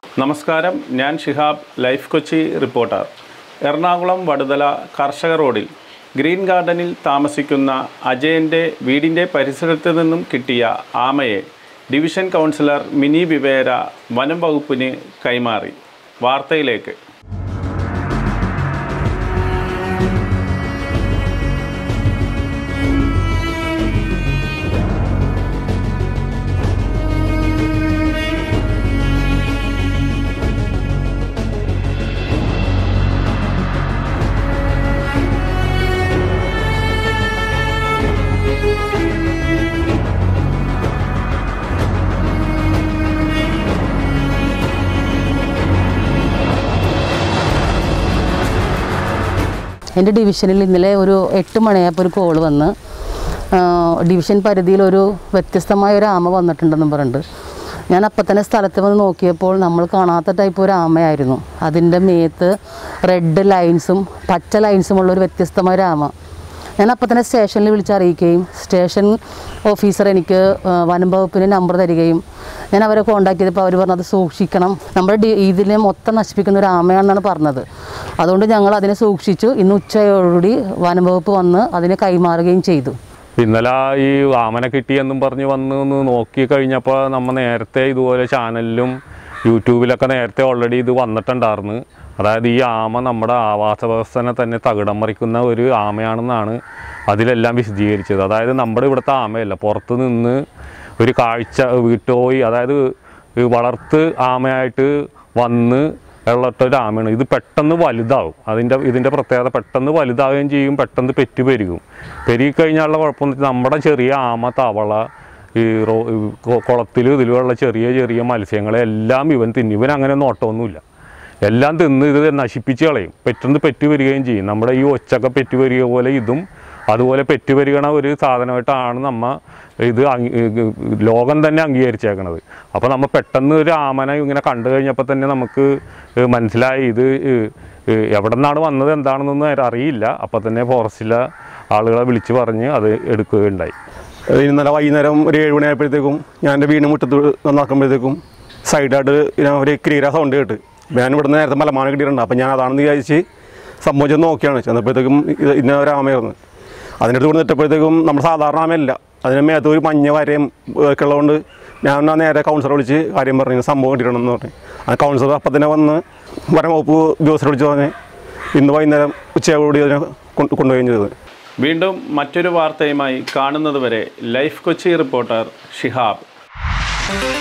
നമസ്കാരം ഞാൻ Shihab life Kochi reporter Ernakulam Vaduthala കർഷക റോഡിൽ ഗ്രീൻ ഗാർഡനിൽ താമസിക്കുന്ന അജയൻ്റെ വീടിൻ്റെ പരിസരത്ത് നിന്നും കിട്ടിയ ആമയെ ഡിവിഷൻ കൗൺസിലർ മിനി വിവേര വനം വകുപ്പിന് കൈമാറി വാർത്തയിലേക്ക് എൻ്റെ ഡിവിഷനിൽ ഇന്നലെ ഒരു എട്ട് മണിയായപ്പോൾ ഒരു കോൾ വന്ന് ആ, ഡിവിഷൻ പരിധിയിൽ ഒരു വ്യത്യസ്തമായ ഒരു ആമ വന്നിട്ടുണ്ടെന്നും പറഞ്ഞിട്ട് ഞാൻ അപ്പം തന്നെ സ്ഥലത്ത് വന്ന് നോക്കിയപ്പോൾ നമ്മൾ കാണാത്ത ടൈപ്പ് ഒരു ആമയായിരുന്നു അതിൻ്റെ മേത്ത് റെഡ് ലൈൻസും പച്ച ലൈൻസും ഉള്ള ഒരു വ്യത്യസ്തമായ ഒരു ആമ ഞാൻ അപ്പം തന്നെ സ്റ്റേഷനിൽ വിളിച്ചറിയിക്കുകയും സ്റ്റേഷൻ ഓഫീസർ എനിക്ക് ആ, വനം വകുപ്പിന് നമ്പർ തരികയും ഞാൻ അവരെ കോൺടാക്ട് ചെയ്തപ്പോൾ അവർ പറഞ്ഞത് സൂക്ഷിക്കണം നമ്മുടെ ഡി ഇതിനെ മൊത്തം നശിപ്പിക്കുന്ന ഒരു ആമയാണെന്നാണ് പറഞ്ഞത് അതുകൊണ്ട് ഞങ്ങൾ അതിനെ സൂക്ഷിച്ചു ഇന്ന് ഉച്ചയോടുകൂടി വനം വകുപ്പ് വന്ന് അതിനെ കൈമാറുകയും ചെയ്തു ഇന്നലെ ഈ ആമനെ കിട്ടിയെന്നും പറഞ്ഞ് വന്ന് ഒന്ന് നോക്കി കഴിഞ്ഞപ്പോൾ നമ്മൾ നേരത്തെ ഇതുപോലെ ചാനലിലും യൂട്യൂബിലൊക്കെ നേരത്തെ ഓൾറെഡി ഇത് വന്നിട്ടുണ്ടായിരുന്നു അതായത് ഈ ആമ നമ്മുടെ ആവാസ വ്യവസ്ഥനെ തന്നെ തകിടം മറിക്കുന്ന ഒരു ആമയാണെന്നാണ് അതിലെല്ലാം വിശദീകരിച്ചത് അതായത് നമ്മുടെ ഇവിടുത്തെ ആമയല്ല പുറത്ത് നിന്ന് ഒരു കാഴ്ച വീട്ടുപോയി അതായത് ഈ വളർത്ത് ആമയായിട്ട് വന്ന് ഉള്ളട്ടൊരു ആമയാണ് ഇത് പെട്ടെന്ന് വലുതാവും അതിൻ്റെ ഇതിൻ്റെ പ്രത്യേകത പെട്ടെന്ന് വലുതാവുകയും ചെയ്യും പെട്ടെന്ന് പെറ്റ് പെരുകും പെരുകി കഴിഞ്ഞാലുള്ള കുഴപ്പമെന്ന് വെച്ചാൽ നമ്മുടെ ചെറിയ ആമ തവള ഈ റോ കുളത്തിൽ ഇതിലുള്ള ചെറിയ ചെറിയ മത്സ്യങ്ങളെ എല്ലാം ഇവൻ തിന്നും ഇവൻ അങ്ങനെ നോട്ടമൊന്നുമില്ല എല്ലാം തിന്ന് ഇത് നശിപ്പിച്ച് കളയും പെട്ടെന്ന് പെറ്റ് വരികയും ചെയ്യും നമ്മുടെ ഈ ഒച്ചൊക്കെ പെറ്റ് വരിക പോലെ ഇതും അതുപോലെ പെറ്റ് വരികണ ഒരു സാധനമായിട്ടാണ് നമ്മ ഇത് അംഗീ- ഇത് ലോകം തന്നെ അംഗീകരിച്ചേക്കണത് അപ്പോൾ നമ്മൾ പെട്ടെന്ന് ഒരു ആമനെ ഇങ്ങനെ കണ്ടു കഴിഞ്ഞപ്പോൾ തന്നെ നമുക്ക് മനസ്സിലായി ഇത് എവിടെ നിന്നാണ് വന്നത് എന്താണെന്നൊന്നും അറിയില്ല അപ്പോൾ തന്നെ ഫോറസ്റ്റിലെ ആളുകളെ വിളിച്ച് പറഞ്ഞ് അത് എടുക്കുകയുണ്ടായി ഇന്നലെ വൈകുന്നേരം ഒരു ഏഴ് മണിയായപ്പോഴത്തേക്കും ഞാൻ എൻ്റെ വീടിന് മുറ്റത്ത് നടക്കുമ്പോഴത്തേക്കും സൈഡായിട്ട് ഞാൻ ഒരു ക്രീര സൗണ്ട് കേട്ട് ഞാൻ ഇവിടുന്ന് നേരത്തെ മലമാന കിട്ടിയിട്ടുണ്ട് അപ്പം ഞാൻ അതാണെന്ന് വിചാരിച്ച് സംഭവിച്ചത് നോക്കിയാണ് ചെന്നപ്പോഴത്തേക്കും ഇത് ഇന്ന ഒരു ആമയായിരുന്നു അതിൻ്റെ അടുത്ത് കൊണ്ട് നിട്ടപ്പോഴത്തേക്കും നമ്മൾ സാധാരണ ആമയല്ല അതിന് മേത്ത് ഒരു മഞ്ഞ വരയും ഒക്കെ ഉള്ളതുകൊണ്ട് ഞാൻ ആ നേരെ കൗൺസിലർ വിളിച്ച് കാര്യം പറഞ്ഞു സംഭവം കിട്ടിയിട്ടുണ്ടെന്ന് പറഞ്ഞു ആ കൗൺസിലർ അപ്പം തന്നെ വന്ന് വനം വകുപ്പ് ഉദ്യോഗസ്ഥരെ വിളിച്ച് പറഞ്ഞ് ഇന്ന് വൈകുന്നേരം ഉച്ചയോടുകൂടി അതിനെ കൊണ്ട് കൊണ്ടുപോവുകയും ചെയ്തത് വീണ്ടും മറ്റൊരു വാർത്തയുമായി കാണുന്നതുവരെ ലൈഫ് കൊച്ചി റിപ്പോർട്ടർ ഷിഹാബ്